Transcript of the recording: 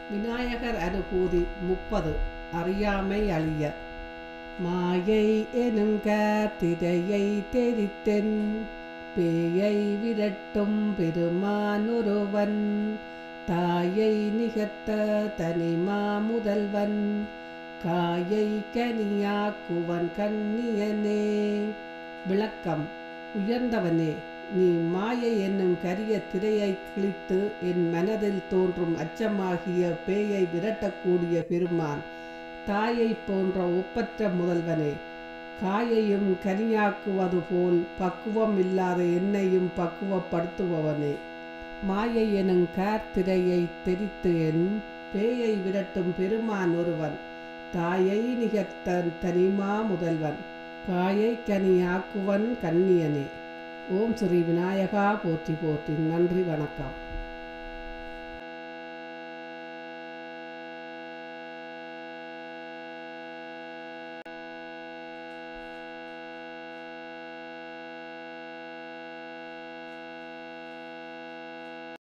விநாயகர் அனுபூதி முப்பது அறியாமை அழிய மாயை எனும் காத்திரையை தெரித்தென் பேயை விரட்டும் பெருமான் ஒருவன் தாயை நிகர்த்த தனிமா முதல்வன் காயை கனியாக்குவன் கண்ணியனே விளக்கம் உயர்ந்தவனே நீ மாயை என்னும் கரிய திரையை கிழித்து என் மனதில் தோன்றும் அச்சமாகிய பேயை விரட்டக்கூடிய பெருமான் தாயை போன்ற ஒப்பற்ற முதல்வனே காயையும் கனியாக்குவது போல் பக்குவம் இல்லாத என்னையும் பக்குவப்படுத்துபவனே மாயை எனும் கார்த்திரையை தெரித்து என் பேயை விரட்டும் பெருமான் ஒருவன் தாயை நிகர்த்தன் தனிமா முதல்வன் காயை கனியாக்குவன் கண்ணியனே ஓம் ஸ்ரீ விநாயகா போற்றி போற்றி நன்றி வணக்கம்